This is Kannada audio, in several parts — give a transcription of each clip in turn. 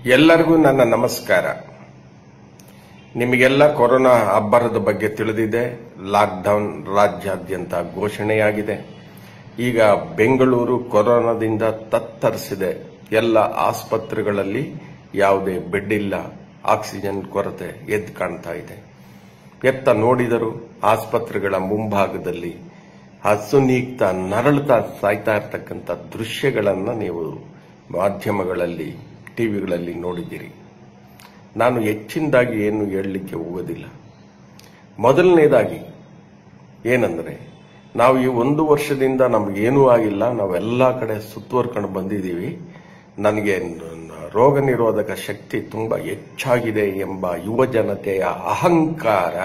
ಎಲ್ಲರಿಗೂ ನನ್ನ ನಮಸ್ಕಾರ ನಿಮಗೆಲ್ಲ ಕೊರೋನಾ ಅಬ್ಬರದ ಬಗ್ಗೆ ತಿಳಿದಿದೆ ಲಾಕ್ಡೌನ್ ರಾಜ್ಯಾದ್ಯಂತ ಘೋಷಣೆಯಾಗಿದೆ ಈಗ ಬೆಂಗಳೂರು ಕೊರೋನಾದಿಂದ ತತ್ತರಿಸಿದೆ ಎಲ್ಲ ಆಸ್ಪತ್ರೆಗಳಲ್ಲಿ ಯಾವುದೇ ಬೆಡ್ ಇಲ್ಲ ಆಕ್ಸಿಜನ್ ಕೊರತೆ ಎದ್ದು ಕಾಣ್ತಾ ಇದೆ ಎತ್ತ ನೋಡಿದರೂ ಆಸ್ಪತ್ರೆಗಳ ಮುಂಭಾಗದಲ್ಲಿ ಹಸುನೀಗ್ತಾ ನರಳುತ್ತಾ ಸಾಯ್ತಾ ಇರ್ತಕ್ಕಂಥ ದೃಶ್ಯಗಳನ್ನ ನೀವು ಮಾಧ್ಯಮಗಳಲ್ಲಿ ಟಿವಿಗಳಲ್ಲಿ ನೋಡಿದ್ದೀರಿ ನಾನು ಹೆಚ್ಚಿನದಾಗಿ ಏನು ಹೇಳಲಿಕ್ಕೆ ಹೋಗೋದಿಲ್ಲ ಮೊದಲನೇದಾಗಿ ಏನಂದ್ರೆ ನಾವು ಈ ಒಂದು ವರ್ಷದಿಂದ ನಮಗೇನೂ ಆಗಿಲ್ಲ ನಾವೆಲ್ಲ ಕಡೆ ಸುತ್ತುವರ್ಕೊಂಡು ಬಂದಿದ್ದೀವಿ ನನಗೆ ರೋಗ ನಿರೋಧಕ ಶಕ್ತಿ ತುಂಬಾ ಹೆಚ್ಚಾಗಿದೆ ಎಂಬ ಯುವ ಜನತೆಯ ಅಹಂಕಾರ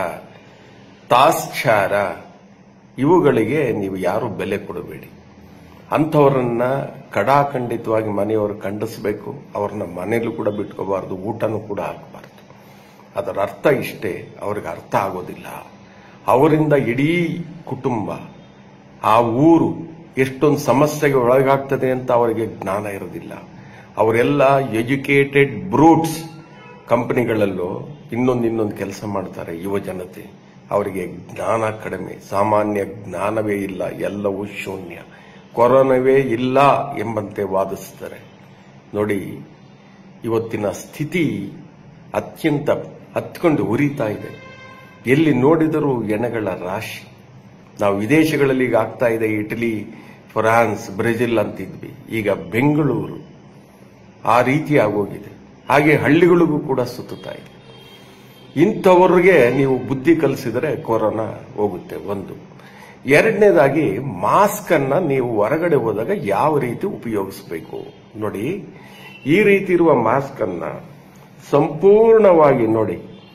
ತಾಶ್ಚಾರ ಇವುಗಳಿಗೆ ನೀವು ಯಾರು ಬೆಲೆ ಕೊಡಬೇಡಿ ಅಂಥವರನ್ನ ಕಡಾಖಂಡಿತವಾಗಿ ಮನೆಯವರು ಖಂಡಿಸಬೇಕು ಅವ್ರನ್ನ ಮನೇಲೂ ಕೂಡ ಬಿಟ್ಕೋಬಾರ್ದು ಊಟನೂ ಕೂಡ ಹಾಕಬಾರ್ದು ಅದರ ಅರ್ಥ ಇಷ್ಟೇ ಅವ್ರಿಗೆ ಅರ್ಥ ಆಗೋದಿಲ್ಲ ಅವರಿಂದ ಇಡೀ ಕುಟುಂಬ ಆ ಊರು ಎಷ್ಟೊಂದು ಸಮಸ್ಯೆಗೆ ಒಳಗಾಗ್ತದೆ ಅಂತ ಅವರಿಗೆ ಜ್ಞಾನ ಇರೋದಿಲ್ಲ ಅವರೆಲ್ಲ ಎಜುಕೇಟೆಡ್ ಬ್ರೂಟ್ಸ್ ಕಂಪನಿಗಳಲ್ಲೂ ಇನ್ನೊಂದು ಇನ್ನೊಂದು ಕೆಲಸ ಮಾಡ್ತಾರೆ ಯುವ ಜನತೆ ಅವರಿಗೆ ಜ್ಞಾನ ಕಡಿಮೆ ಸಾಮಾನ್ಯ ಜ್ಞಾನವೇ ಇಲ್ಲ ಎಲ್ಲವೂ ಶೂನ್ಯ ಕೊರೋನಾವೇ ಇಲ್ಲ ಎಂಬಂತೆ ವಾದಿಸ್ತಾರೆ ನೋಡಿ ಇವತ್ತಿನ ಸ್ಥಿತಿ ಅತ್ಯಂತ ಹತ್ಕೊಂಡು ಉರಿತಾ ಇದೆ ಎಲ್ಲಿ ನೋಡಿದರೂ ಎಣೆಗಳ ರಾಶಿ ನಾವು ವಿದೇಶಗಳಲ್ಲಿ ಈಗ ಆಗ್ತಾ ಇದೆ ಇಟಲಿ ಫ್ರಾನ್ಸ್ ಬ್ರೆಜಿಲ್ ಅಂತಿದ್ವಿ ಈಗ ಬೆಂಗಳೂರು ಆ ರೀತಿ ಆಗೋಗಿದೆ ಹಾಗೆ ಹಳ್ಳಿಗಳಿಗೂ ಕೂಡ ಸುತ್ತುತ್ತಾ ಇದೆ ಇಂಥವ್ರಿಗೆ ನೀವು ಬುದ್ಧಿ ಕಲಿಸಿದರೆ ಕೊರೋನಾ ಹೋಗುತ್ತೆ ಒಂದು ಎರಡನೇದಾಗಿ ಮಾಸ್ಕ್ ಅನ್ನ ನೀವು ಹೊರಗಡೆ ಹೋದಾಗ ಯಾವ ರೀತಿ ಉಪಯೋಗಿಸಬೇಕು ನೋಡಿ ಈ ರೀತಿ ಇರುವ ಮಾಸ್ಕ್ ಅನ್ನ ಸಂಪೂರ್ಣವಾಗಿ ನೋಡಿ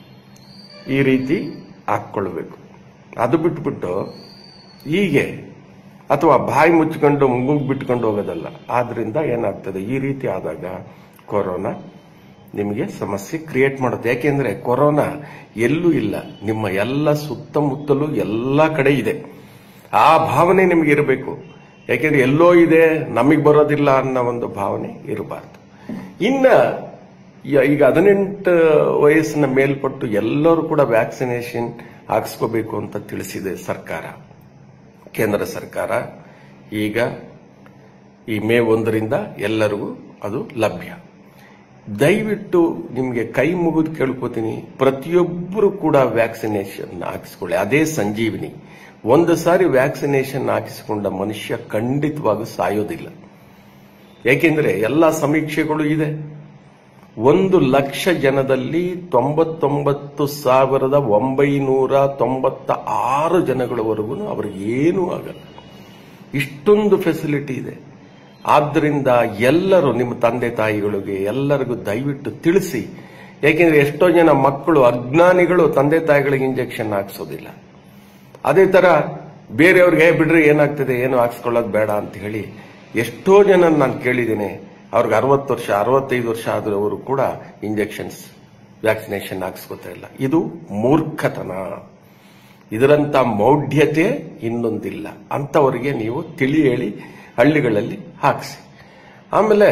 ಈ ರೀತಿ ಹಾಕ್ಕೊಳ್ಬೇಕು ಅದು ಬಿಟ್ಬಿಟ್ಟು ಹೀಗೆ ಅಥವಾ ಬಾಯಿ ಮುಚ್ಕೊಂಡು ಮೂಗು ಬಿಟ್ಕೊಂಡು ಹೋಗೋದಲ್ಲ ಆದ್ರಿಂದ ಏನಾಗ್ತದೆ ಈ ರೀತಿ ಆದಾಗ ಕೊರೋನಾ ನಿಮಗೆ ಸಮಸ್ಯೆ ಕ್ರಿಯೇಟ್ ಮಾಡುತ್ತೆ ಯಾಕೆಂದ್ರೆ ಕೊರೋನಾ ಎಲ್ಲೂ ಇಲ್ಲ ನಿಮ್ಮ ಎಲ್ಲ ಸುತ್ತಮುತ್ತಲೂ ಎಲ್ಲ ಕಡೆ ಇದೆ ಆ ಭಾವನೆ ನಿಮಗೆ ಇರಬೇಕು ಯಾಕೆಂದ್ರೆ ಎಲ್ಲೋ ಇದೆ ನಮಗೆ ಬರೋದಿಲ್ಲ ಅನ್ನೋ ಒಂದು ಭಾವನೆ ಇರಬಾರ್ದು ಇನ್ನ ಯ- ಈಗ ಹದಿನೆಂಟು ವಯಸ್ಸಿನ ಮೇಲ್ಪಟ್ಟು ಎಲ್ಲರೂ ಕೂಡ ವ್ಯಾಕ್ಸಿನೇಷನ್ ಹಾಕ್ಸ್ಕೋಬೇಕು ಅಂತ ತಿಳಿಸಿದೆ ಸರ್ಕಾರ ಕೇಂದ್ರ ಸರ್ಕಾರ ಈಗ ಈ ಮೇ ಒಂದರಿಂದ ಎಲ್ಲರಿಗೂ ಅದು ಲಭ್ಯ ದಯವಿಟ್ಟು ನಿಮಗೆ ಕೈ ಮುಗಿದು ಕೇಳ್ಕೊತೀನಿ ಪ್ರತಿಯೊಬ್ಬರು ಕೂಡ ವ್ಯಾಕ್ಸಿನೇಷನ್ ಹಾಕಿಸ್ಕೊಳ್ಳಿ ಅದೇ ಸಂಜೀವಿನಿ ಒಂದು ಸಾರಿ ವ್ಯಾಕ್ಸಿನೇಷನ್ ಹಾಕಿಸಿಕೊಂಡ ಮನುಷ್ಯ ಖಂಡಿತವಾಗೂ ಸಾಯೋದಿಲ್ಲ ಯಾಕೆಂದ್ರೆ ಎಲ್ಲ ಸಮೀಕ್ಷೆಗಳು ಇದೆ ಒಂದು ಲಕ್ಷ ಜನದಲ್ಲಿ ತೊಂಬತ್ತೊಂಬತ್ತು ಸಾವಿರದ ಒಂಬೈನೂರ ತೊಂಬತ್ತ ಆರು ಜನಗಳವರೆಗೂ ಅವ್ರಿಗೆ ಏನೂ ಆಗಲ್ಲ ಇಷ್ಟೊಂದು ಫೆಸಿಲಿಟಿ ಇದೆ ಆದ್ದರಿಂದ ಎಲ್ಲರೂ ನಿಮ್ಮ ತಂದೆ ತಾಯಿಗಳಿಗೆ ಎಲ್ಲರಿಗೂ ದಯವಿಟ್ಟು ತಿಳಿಸಿ ಯಾಕೆಂದ್ರೆ ಎಷ್ಟೋ ಜನ ಮಕ್ಕಳು ಅಜ್ಞಾನಿಗಳು ತಂದೆ ತಾಯಿಗಳಿಗೆ ಇಂಜೆಕ್ಷನ್ ಹಾಕ್ಸೋದಿಲ್ಲ ಅದೇ ತರ ಬೇರೆಯವ್ರಿಗೆ "ಏ, ಬಿಡ್ರಿ ಏನಾಗ್ತದೆ ಏನು ಹಾಕ್ಸ್ಕೊಳ್ಳೋದು ಬೇಡ ಅಂತ ಹೇಳಿ ಎಷ್ಟೋ ಜನ ನಾನು ಕೇಳಿದ್ದೀನಿ ಅವ್ರಿಗೆ ಅರವತ್ತು ವರ್ಷ ಅರವತ್ತೈದು ವರ್ಷ ಆದವರು ಕೂಡ ಇಂಜೆಕ್ಷನ್ಸ್ ವ್ಯಾಕ್ಸಿನೇಷನ್ ಹಾಕ್ಸ್ಕೊತಾ ಇಲ್ಲ ಇದು ಮೂರ್ಖತನ ಇದರಂತ ಮೌಢ್ಯತೆ ಇನ್ನೊಂದಿಲ್ಲ ಅಂತವರಿಗೆ ನೀವು ತಿಳಿ ಹೇಳಿ ಹಳ್ಳಿಗಳಲ್ಲಿ ಹಾಕಿಸಿ ಆಮೇಲೆ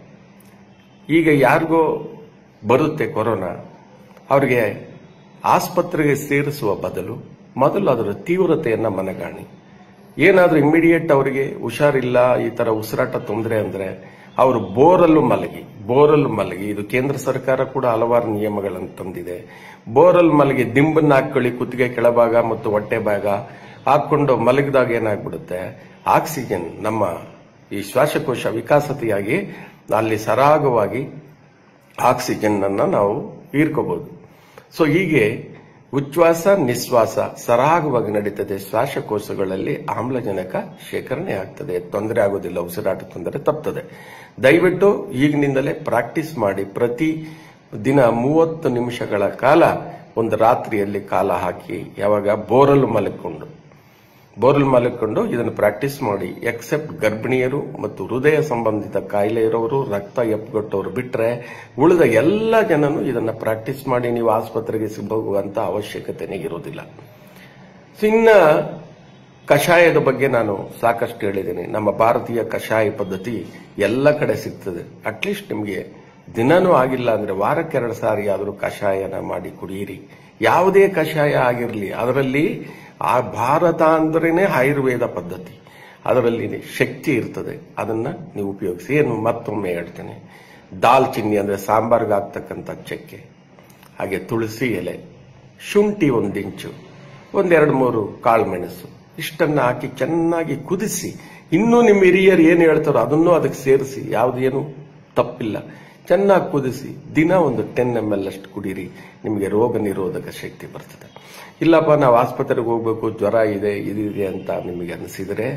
ಈಗ ಯಾರಿಗೋ ಬರುತ್ತೆ ಕೊರೋನಾ ಅವರಿಗೆ ಆಸ್ಪತ್ರೆಗೆ ಸೇರಿಸುವ ಬದಲು ಮೊದಲು ಅದರ ತೀವ್ರತೆಯನ್ನ ಮನಗಾಣಿ ಏನಾದ್ರೂ ಇಮಿಡಿಯೇಟ್ ಅವರಿಗೆ ಹುಷಾರಿಲ್ಲ ಈ ತರ ಉಸಿರಾಟ ತೊಂದರೆ ಅಂದ್ರೆ ಅವರು ಬೋರಲ್ಲೂ ಮಲಗಿ ಬೋರಲ್ ಮಲಗಿ ಇದು ಕೇಂದ್ರ ಸರ್ಕಾರ ಕೂಡ ಹಲವಾರು ನಿಯಮಗಳನ್ನು ತಂದಿದೆ ಬೋರಲ್ ಮಲಗಿ ದಿಂಬನ್ನ ಹಾಕೊಳ್ಳಿ ಕುತ್ತಿಗೆ ಕೆಳಭಾಗ ಮತ್ತು ಹೊಟ್ಟೆ ಭಾಗ ಹಾಕೊಂಡು ಮಲಗಿದಾಗ ಏನಾಗ್ಬಿಡುತ್ತೆ ಆಕ್ಸಿಜನ್ ನಮ್ಮ ಈ ಶ್ವಾಸಕೋಶ ವಿಕಾಸತೆಯಾಗಿ ಅಲ್ಲಿ ಸರಾಗವಾಗಿ ಆಕ್ಸಿಜನ್ ಅನ್ನ ನಾವು ಹೀರ್ಕೋಬಹುದು ಸೊ ಹೀಗೆ ಉಚ್ಛ್ವಾಸ ನಿಶ್ವಾಸ ಸರಾಗವಾಗಿ ನಡೀತದೆ ಶ್ವಾಸಕೋಶಗಳಲ್ಲಿ ಆಮ್ಲಜನಕ ಶೇಖರಣೆ ಆಗ್ತದೆ ತೊಂದರೆ ಆಗೋದಿಲ್ಲ ಉಸಿರಾಟ ತೊಂದರೆ ತಪ್ತದೆ ದಯವಿಟ್ಟು ಈಗಿನಿಂದಲೇ ಪ್ರಾಕ್ಟೀಸ್ ಮಾಡಿ ಪ್ರತಿ ದಿನ ಮೂವತ್ತು ನಿಮಿಷಗಳ ಕಾಲ ಒಂದು ರಾತ್ರಿಯಲ್ಲಿ ಕಾಲ ಹಾಕಿ ಯಾವಾಗ ಬೋರಲ್ ಮಲಕೊಂಡು ಬೋರ್ವೆಲ್ ಮಲಕೊಂಡು ಇದನ್ನು ಪ್ರಾಕ್ಟೀಸ್ ಮಾಡಿ ಎಕ್ಸೆಪ್ಟ್ ಗರ್ಭಿಣಿಯರು ಮತ್ತು ಹೃದಯ ಸಂಬಂಧಿತ ಕಾಯಿಲೆ ಇರೋರು ರಕ್ತ ಎಪ್ಪುಗಟ್ಟೋರು ಬಿಟ್ರೆ ಉಳಿದ ಎಲ್ಲ ಜನನು ಇದನ್ನ ಪ್ರಾಕ್ಟೀಸ್ ಮಾಡಿ ನೀವು ಆಸ್ಪತ್ರೆಗೆ ಸಿಗೋಗುವಂತ ಅವಶ್ಯಕತೆನೇ ಇರೋದಿಲ್ಲ ಸೊ ಇನ್ನ ಕಷಾಯದ ಬಗ್ಗೆ ನಾನು ಸಾಕಷ್ಟು ಹೇಳಿದ್ದೇನೆ ನಮ್ಮ ಭಾರತೀಯ ಕಷಾಯ ಪದ್ಧತಿ ಎಲ್ಲ ಕಡೆ ಸಿಗ್ತದೆ ಅಟ್ಲೀಸ್ಟ್ ನಿಮಗೆ ದಿನನೂ ಆಗಿಲ್ಲ ಅಂದ್ರೆ ವಾರಕ್ಕೆ ಎರಡು ಸಾರಿ ಆದರೂ ಕಷಾಯನ ಮಾಡಿ ಕುಡಿಯಿರಿ ಯಾವುದೇ ಕಷಾಯ ಆಗಿರಲಿ ಅದರಲ್ಲಿ ಆ ಭಾರತ ಅಂದ್ರೇನೆ ಆಯುರ್ವೇದ ಪದ್ಧತಿ ಅದರಲ್ಲಿ ಶಕ್ತಿ ಇರ್ತದೆ ಅದನ್ನ ನೀವು ಉಪಯೋಗಿಸಿ ಏನು ಮತ್ತೊಮ್ಮೆ ಹೇಳ್ತೇನೆ ದಾಲ್ಚಿನ್ನಿ ಅಂದ್ರೆ ಸಾಂಬಾರ್ಗೆ ಹಾಕ್ತಕ್ಕಂಥ ಚಕ್ಕೆ ಹಾಗೆ ತುಳಸಿ ಎಲೆ ಶುಂಠಿ ಒಂದಿಂಚು ಒಂದೆರಡು ಮೂರು ಕಾಳು ಮೆಣಸು ಇಷ್ಟನ್ನ ಹಾಕಿ ಚೆನ್ನಾಗಿ ಕುದಿಸಿ ಇನ್ನೂ ನಿಮ್ಮ ಹಿರಿಯರು ಏನು ಹೇಳ್ತಾರೋ ಅದನ್ನು ಅದಕ್ಕೆ ಸೇರಿಸಿ ಯಾವುದೇನು ತಪ್ಪಿಲ್ಲ ಚೆನ್ನಾಗಿ ಕುದಿಸಿ ದಿನ ಒಂದು ಟೆನ್ ಎಮ್ ಎಲ್ ಅಷ್ಟು ಕುಡೀರಿ ನಿಮಗೆ ರೋಗ ನಿರೋಧಕ ಶಕ್ತಿ ಬರ್ತದೆ ಇಲ್ಲಪ್ಪ ನಾವು ಆಸ್ಪತ್ರೆಗೆ ಹೋಗ್ಬೇಕು ಜ್ವರ ಇದೆ ಇದಿದೆ ಅಂತ ನಿಮಗೆ ಅನಿಸಿದರೆ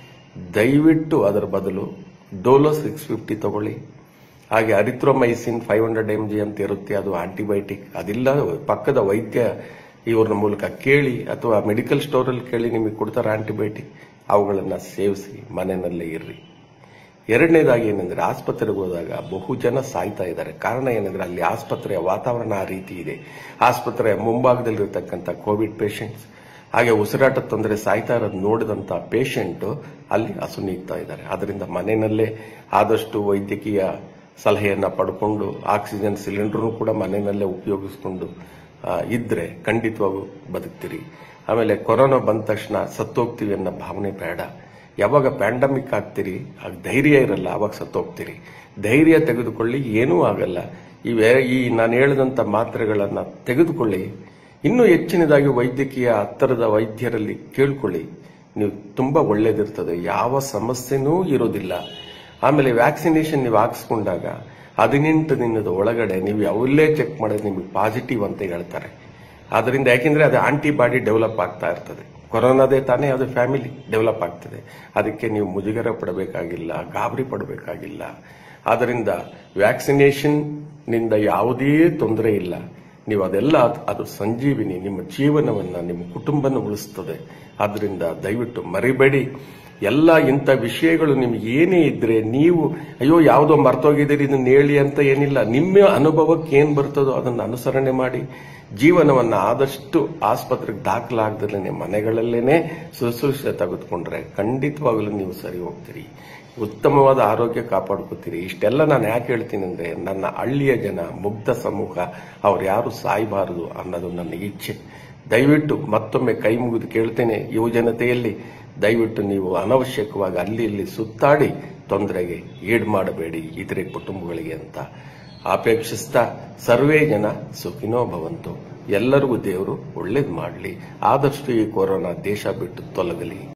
ದಯವಿಟ್ಟು ಅದರ ಬದಲು ಡೋಲೋ ಸಿಕ್ಸ್ ಫಿಫ್ಟಿ ತಗೊಳ್ಳಿ ಹಾಗೆ erythromycin five hundred M G ಅಂತ ಇರುತ್ತೆ ಅದು ಆಂಟಿಬಯೋಟಿಕ್ ಅದಿಲ್ಲ ಪಕ್ಕದ ವೈದ್ಯ ಇವ್ರನ್ನ ಮೂಲಕ ಕೇಳಿ ಅಥವಾ ಮೆಡಿಕಲ್ ಸ್ಟೋರಲ್ಲಿ ಕೇಳಿ ನಿಮಗೆ ಕೊಡ್ತಾರೆ ಆಂಟಿಬಯೋಟಿಕ್ ಅವುಗಳನ್ನು ಸೇವಿಸಿ ಮನೆಯಲ್ಲೇ ಇರ್ರಿ ಎರಡನೇದಾಗಿ ಏನಂದ್ರೆ ಆಸ್ಪತ್ರೆಗೆ ಹೋದಾಗ ಬಹು ಜನ ಸಾಯ್ತಾ ಇದ್ದಾರೆ ಕಾರಣ ಏನಂದ್ರೆ ಅಲ್ಲಿ ಆಸ್ಪತ್ರೆಯ ವಾತಾವರಣ ಆ ರೀತಿ ಇದೆ ಆಸ್ಪತ್ರೆಯ ಮುಂಭಾಗದಲ್ಲಿರ್ತಕ್ಕಂಥ ಕೋವಿಡ್ ಪೇಷಂಟ್ಸ್ ಹಾಗೆ ಉಸಿರಾಟ ತೊಂದರೆ ಸಾಯ್ತಾ ಇರೋದು ನೋಡಿದಂತ ಪೇಷಂಟ್ ಅಲ್ಲಿ ಅಸುನೀಗ್ತಾ ಇದ್ದಾರೆ ಅದರಿಂದ ಮನೆಯಲ್ಲೇ ಆದಷ್ಟು ವೈದ್ಯಕೀಯ ಸಲಹೆಯನ್ನ ಪಡ್ಕೊಂಡು ಆಕ್ಸಿಜನ್ ಸಿಲಿಂಡರ್ ಕೂಡ ಮನೆಯಲ್ಲೇ ಉಪಯೋಗಿಸ್ಕೊಂಡು ಆ, ಇದ್ರೆ ಖಂಡಿತವಾಗೂ ಬದುಕ್ತೀರಿ ಆಮೇಲೆ ಕೊರೋನಾ ಬಂದ ತಕ್ಷಣ ಸತ್ತೋಗ್ತೀವಿ ಅನ್ನೋ ಭಾವನೆ ಬೇಡ ಯಾವಾಗ ಪ್ಯಾಂಡಮಿಕ್ ಆಗ್ತೀರಿ ಆಗ ಧೈರ್ಯ ಇರಲ್ಲ ಅವಾಗ ಸತ್ತೋಗ್ತೀರಿ ಧೈರ್ಯ ತೆಗೆದುಕೊಳ್ಳಿ ಏನೂ ಆಗಲ್ಲ ಈ ವೇ- ಈ ನಾನು ಹೇಳಿದಂತ ಮಾತ್ರೆಗಳನ್ನ ತೆಗೆದುಕೊಳ್ಳಿ ಇನ್ನೂ ಹೆಚ್ಚಿನದಾಗಿ ವೈದ್ಯಕೀಯ ಹತ್ತರದ ವೈದ್ಯರಲ್ಲಿ ಕೇಳ್ಕೊಳ್ಳಿ ನೀವು ತುಂಬಾ ಒಳ್ಳೇದಿರ್ತದೆ ಯಾವ ಸಮಸ್ಯೆನೂ ಇರೋದಿಲ್ಲ ಆಮೇಲೆ ವ್ಯಾಕ್ಸಿನೇಷನ್ ನೀವು ಹಾಕ್ಸ್ಕೊಂಡಾಗ ಹದಿನೆಂಟು ದಿನದ ಒಳಗಡೆ ನೀವು ಯಾವಲ್ಲೇ ಚೆಕ್ ಮಾಡಿದ್ರೆ ನಿಮಗೆ ಪಾಸಿಟಿವ್ ಅಂತ ಹೇಳ್ತಾರೆ ಆದ್ರಿಂದ ಯಾಕೆಂದ್ರೆ ಅದು ಆಂಟಿಬಾಡಿ ಡೆವಲಪ್ ಆಗ್ತಾ ಇರ್ತದೆ ಕೊರೋನಾದೇ ತಾನೇ ಅದು ಫ್ಯಾಮಿಲಿ ಡೆವಲಪ್ ಆಗ್ತದೆ ಅದಕ್ಕೆ ನೀವು ಮುಜುಗರ ಪಡಬೇಕಾಗಿಲ್ಲ ಗಾಬರಿ ಪಡಬೇಕಾಗಿಲ್ಲ ಆದ್ರಿಂದ ವ್ಯಾಕ್ಸಿನೇಷನ್ ನಿಂದ ಯಾವುದೇ ತೊಂದರೆ ಇಲ್ಲ ನೀವು ಅದೆಲ್ಲ ಅದ್- ಅದು ಸಂಜೀವಿನಿ ನಿಮ್ಮ ಜೀವನವನ್ನ ನಿಮ್ಮ ಕುಟುಂಬನ ಉಳಿಸ್ತದೆ ಆದ್ರಿಂದ ದಯವಿಟ್ಟು ಮರಿಬೇಡಿ ಎಲ್ಲ ಇಂಥ ವಿಷಯಗಳು ನಿಮ್ಗೆ ಏನೇ ಇದ್ರೆ ನೀವು ಅಯ್ಯೋ ಯಾವುದೋ ಮರ್ತೋಗಿದ್ದೀರಿ ಇದನ್ನ ಹೇಳಿ ಅಂತ ಏನಿಲ್ಲ ನಿಮ್ಮ ಅನುಭವಕ್ಕೆ ಏನ್ ಬರ್ತದೋ ಅದನ್ನ ಅನುಸರಣೆ ಮಾಡಿ ಜೀವನವನ್ನ ಆದಷ್ಟು ಆಸ್ಪತ್ರೆಗೆ ದಾಖಲಾಗದಲ್ಲೇ ಮನೆಗಳಲ್ಲೇನೆ ಶುಶ್ರೂಷೆ ತೆಗೆದುಕೊಂಡ್ರೆ ಖಂಡಿತವಾಗಲೂ ನೀವು ಸರಿ ಹೋಗ್ತೀರಿ ಉತ್ತಮವಾದ ಆರೋಗ್ಯ ಕಾಪಾಡ್ಕೋತೀರಿ ಇಷ್ಟೆಲ್ಲ ನಾನು ಯಾಕೆ ಹೇಳ್ತೀನಿ ಅಂದ್ರೆ ನನ್ನ ಹಳ್ಳಿಯ ಜನ ಮುಗ್ಧ ಸಮೂಹ ಅವ್ರು ಯಾರು ಸಾಯಬಾರದು ಅನ್ನೋದು ನನ್ನ ಇಚ್ಛೆ ದಯವಿಟ್ಟು ಮತ್ತೊಮ್ಮೆ ಕೈ ಮುಗಿದು ಕೇಳ್ತೇನೆ ಯುವ ಜನತೆಯಲ್ಲಿ ದಯವಿಟ್ಟು ನೀವು ಅನವಶ್ಯಕವಾಗಿ ಅಲ್ಲಿ ಇಲ್ಲಿ ಸುತ್ತಾಡಿ ತೊಂದರೆಗೆ ಈಡು ಮಾಡಬೇಡಿ ಇತರೆ ಕುಟುಂಬಗಳಿಗೆ ಅಂತ ಅಪೇಕ್ಷಿಸ್ತಾ ಸರ್ವೇ ಜನ ಸುಖಿನೋ ಭವಂತು ಎಲ್ಲರಿಗೂ ದೇವರು ಒಳ್ಳೇದು ಮಾಡಲಿ ಆದಷ್ಟು ಈ ಕೊರೋನಾ ದೇಶ ಬಿಟ್ಟು ತೊಲಗಲಿ